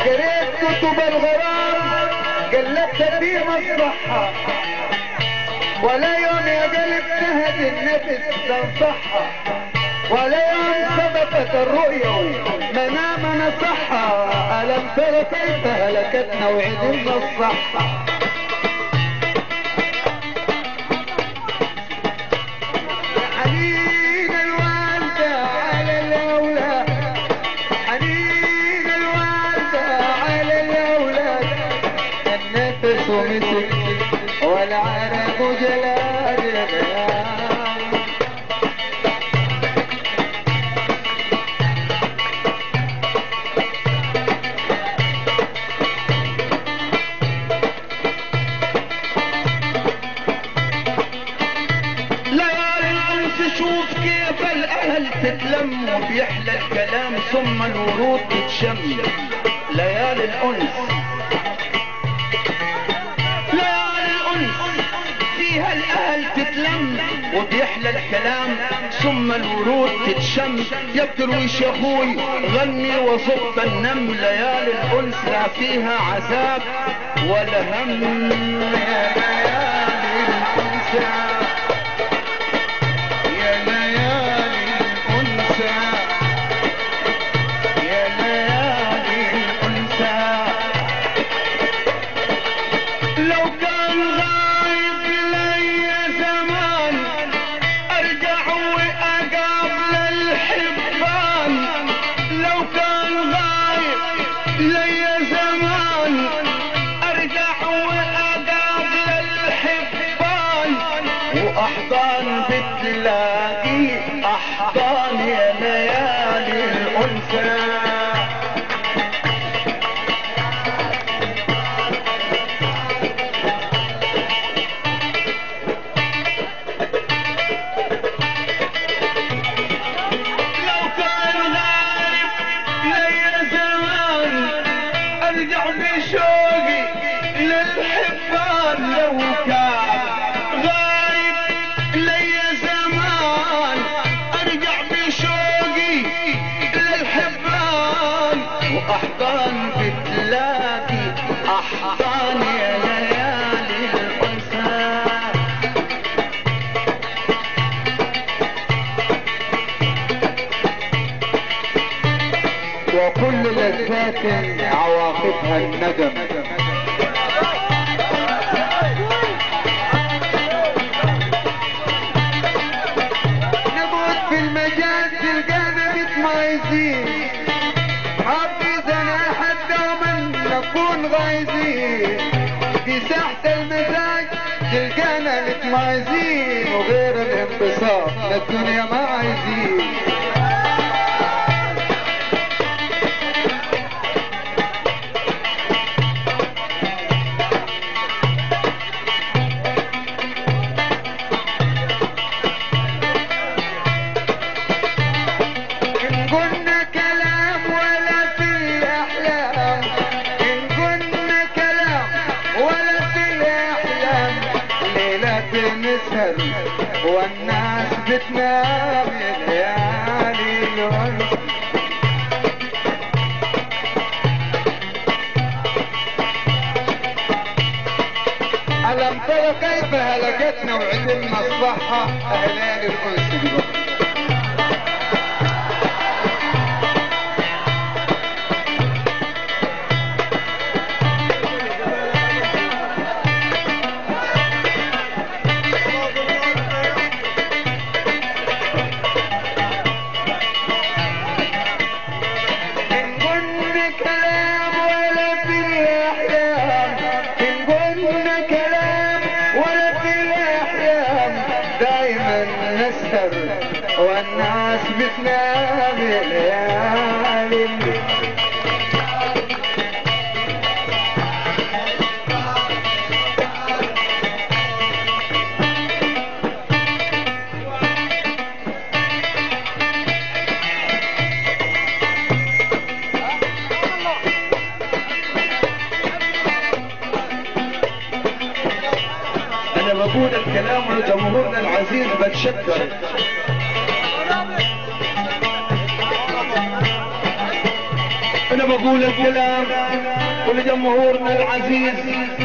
قريت كتب الغرام قلبت في مصلحة ولا يوم يا قلب نهد النفس تنصحها ولا يوم سبقت الرؤيا منام نصحها ألم تر كيف هلكتنا وعدمنا الصحة حنين الوالدة على الأولاد حنين الوالدة على الأولاد النفس مسك والعرق جلاد يا غيام ليالي الأنس شوف كيف الأهل تتلم وبيحلى الكلام ثم الورود تتشم ليالي الأنس ليالي الأنس فيها الأهل تتلم وبيحلى الكلام ثم الورود تتشم يا الدرويش يا أخوي غني وصب النم ليالي الأنس لا فيها عذاب ولا هم يا ليالي الأنس يا ليالي الأنثى يا ليالي الأنثى لو كان غايب لي زمان أرجع وأقابل الحبان لو كان غايب لي زمان أرجع وأقابل الحبان وأحضان بتلاقي أحضان يا ليالي الأنثى لو كان غايب لي زمان ارجع بشوقي للحبان لو كان غايب لي زمان ارجع بشوقي للحبان واحضان بتلاقي احضان يا ليالي الانثى وكل لذات عواقبها الندم نموت في المجال تلقانا متميزين حافظنا حتى ومن نكون غايزين في ساحة المزاج تلقانا متميزين وغير الانبساط للدنيا ما عايزين إن قلنا كلام ولا في الأحلام إن قلنا كلام ولا في الأحلام ليلة نسهر والناس بتنام ليالي الورد ألم ترى كيف هلكتنا وعدمنا الصحة أهلال الأنس ببطل إن قلنا كلام ولا في الأحلام إن قلنا كلام ولا في الأحلام دايما نسهر والناس بتنام ليالي انا بقول الكلام لجمهورنا العزيز بتشكر انا بقول الكلام ولجمهورنا العزيز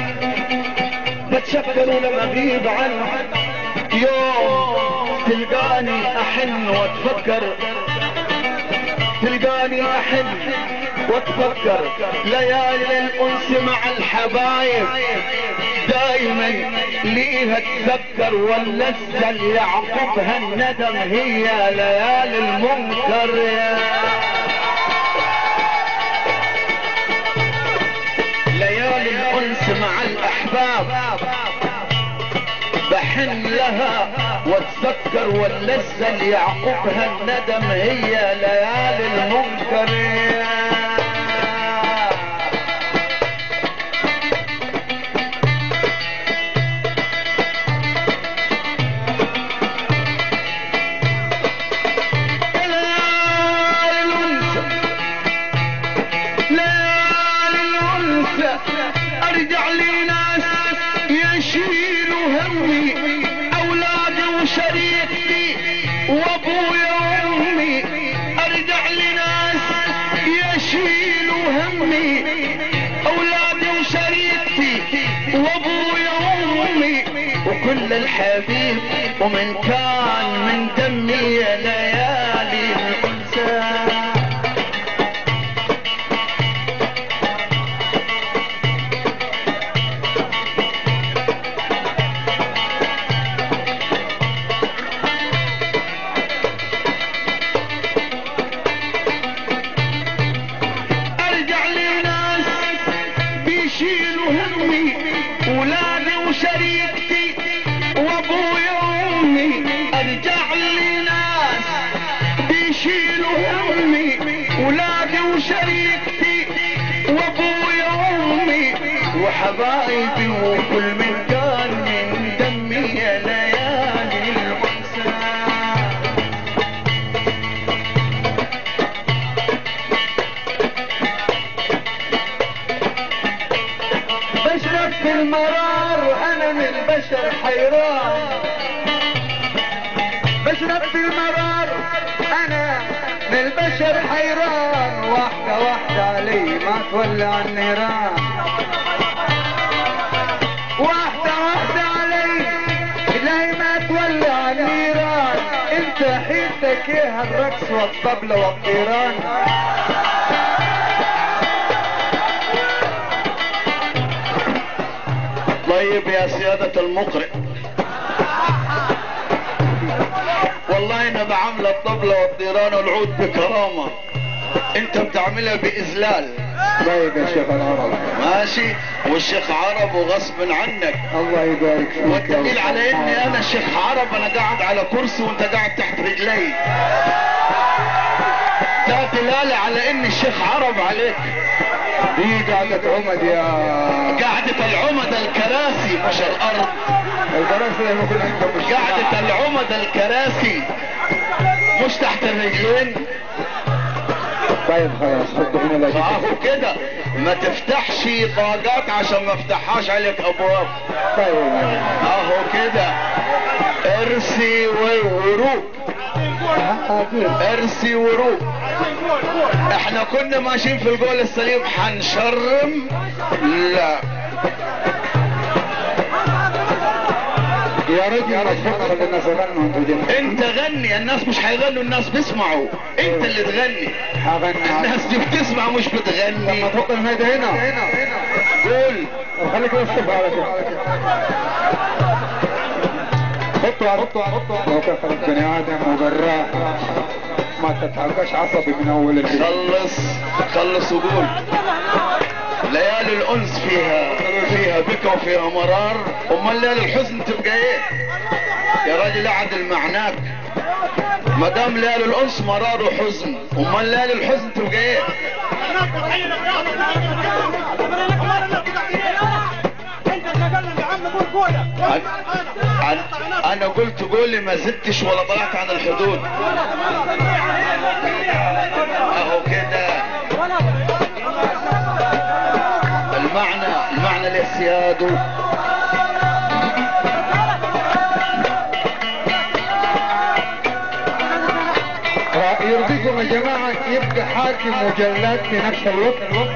بتشكروا لما اغيب عنه يوم تلقاني احن واتفكر تلقاني احن واتفكر ليالي الانس مع الحبايب دايما ليها اتذكر واللذة اللي يعقبها الندم هي ليالي المنكر يا ليالي الانس مع الاحباب بحن لها واتذكر واللذة اللي يعقبها الندم هي ليالي المنكر يا ليالي الأنثى ليالي الأنثى أرجع لي ناس يشيلوا همي أولادي وشريكتي وأبويا وأمي أرجع لي ناس يشيلوا همي أولادي وشريكتي وأبويا وأمي وكل الحبيب ومن كان من دمي يا ليالي الأنثى ارجع لي ناس بيشيلوا همي ولادي وشريكتي وابويا وامي ارجع لي ناس بيشيلوا همي ولادي وشريكتي وابويا وامي وحبايبي وكل من كان من دمي يا ليالي الانثى بشرب في المرار انا من البشر حيران بشرب في المرار انا من البشر حيران واحدة واحدة علي ما تولع النيران واحدة واحدة علي إلهي ما تولع النيران انت حيلتك ايه الرقص والطبلة والطيران طيب يا سيادة المقرئ والله انا بعمل الطبلة والطيران والعود بكرامة انت بتعملها باذلال طيب يا شيخ العرب ماشي والشيخ عرب وغصب عنك الله يبارك فيك والدليل على اني انا الشيخ عرب انا قاعد على كرسي وانت قاعد تحت رجلي ده دلالة على ان الشيخ عرب عليك دي قعدة عمد يا قاعدة العمدة الكراسي مش الارض الدراسة اللي المفروض انت مش قاعدة العمدة الكراسي مش تحت الرجلين طيب خلاص حطه هنا لا فاهو كده ما تفتحش طاقات عشان ما افتحهاش عليك ابواب طيب اهو كده ارسي وروق ارسي وروق احنا كنا ماشيين في القول السليم حنشرم لا يا رجل يا رجل خلي الناس يغنوا انتوا دي انت غني الناس مش هيغنوا الناس بيسمعوا انت اللي تغني هغني الناس دي بتسمع مش بتغني لما تحط الميدة هنا قول خليك بس تبقى على كده حطوا على حطوا على حطوا لو كان خلق بني ادم وجراح ما تتحركش عصبي من اول الليل خلص خلص وقول ليالي الانس فيها فيها بكى وفيها مرار امال ليالي الحزن تبقى ايه يا راجل اعدل معناك ما دام ليالي الانس مرار وحزن امال ليالي الحزن تبقى ايه عن- عن- انا قلت قولي ما زدتش ولا طلعت عن الحدود اهو كده المعنى المعنى للسياد يرضيكم يا جماعة يبقى حال حاكم وجلاد في نفس الوقت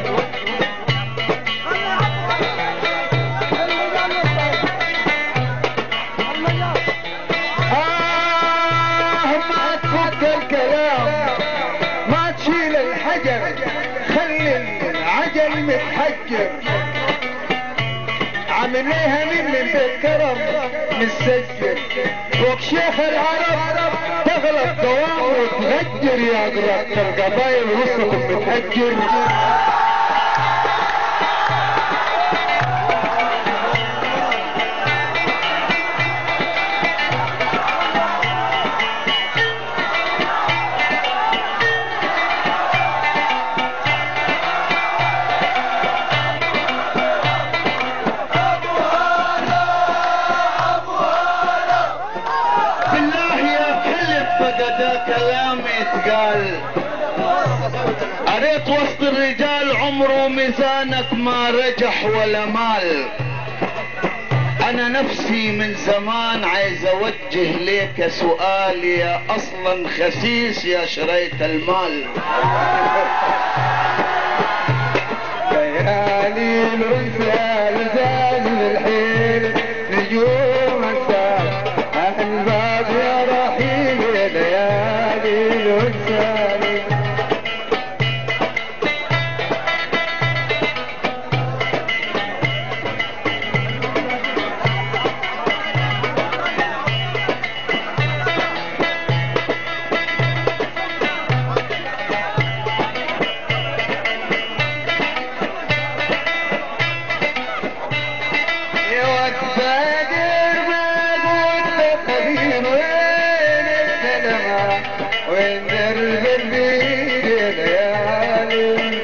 آه ما تفكر كلام ما تشيل الحجر خلي العجل متحجر عامل ليها مين من بالكرم مسجل فوق شيخ العرب تغلط دوام وتغجر يا قرات القبايل وسطكم متهجر بالله يا كلب بقى ده كلام يتقال قريت وسط الرجال عمره ميزانك ما رجح ولا مال انا نفسي من زمان عايز اوجه ليك سؤال يا اصلا خسيس يا شريت المال ليالي الرسال زاد الحيل نجوم السال اهل باب يا رحيل يا ليالي الرسال يا واد بادر ما قلت خبير وين السلامة وين درب البيت يا ليالي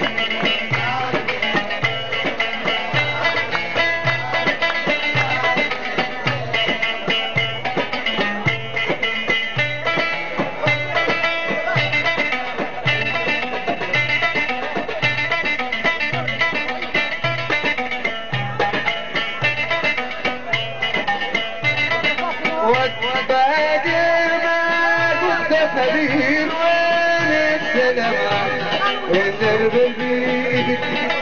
وبادر ما قلت خبير وين السلامة وين درب البيت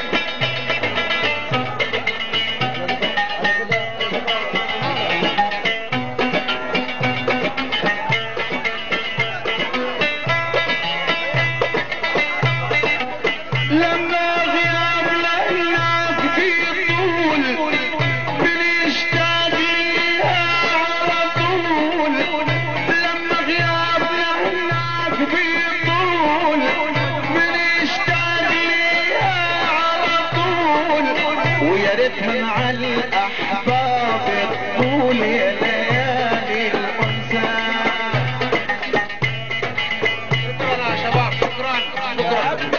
لما غياب لهناك في طول بنشتاق ليها على طول لما غياب لهناك في طول بنشتاق ليها على طول ويا ريتها مع الاحباب الطول يا ليالي الانثى شكرا يا شباب شكرا شكرا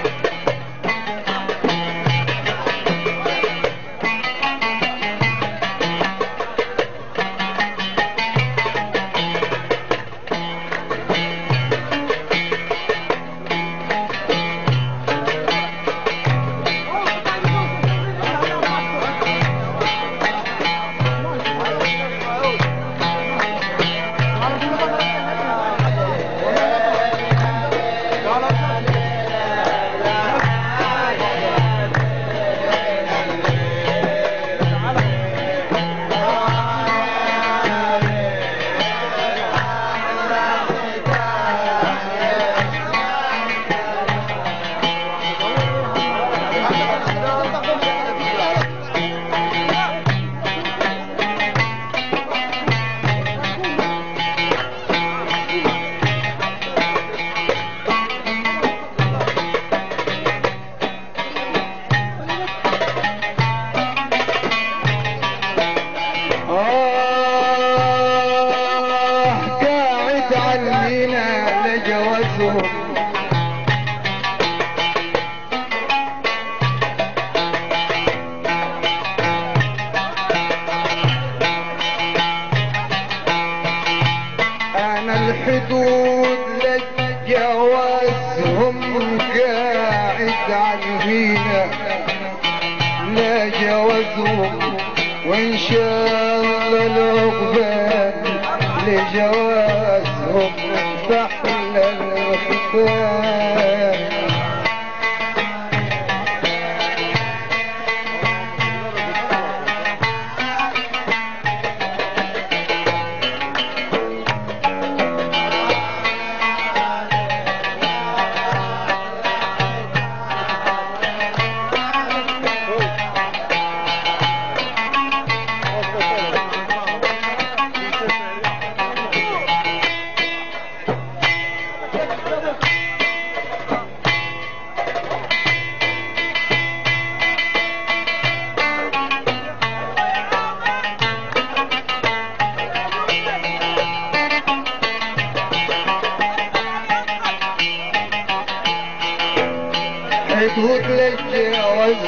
آه قاعد علينا لجوازهم أنا الحدود لجوازهم قاعد علينا لا جوازهم وإن شاء الله العقبال لجوازهم تحل الختام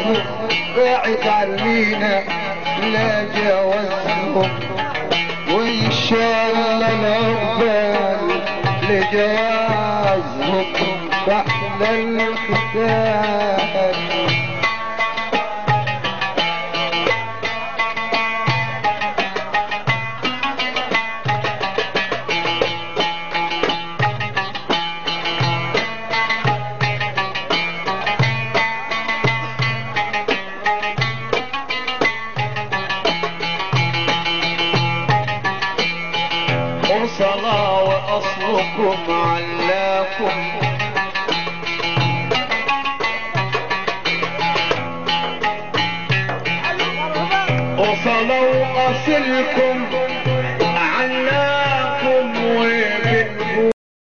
جوازهم بعد عنينا لا جوازهم وان شاء الله نقبل لجوازهم بحلى الختام مرسلا واصلكم علاكم وصلوا اصلكم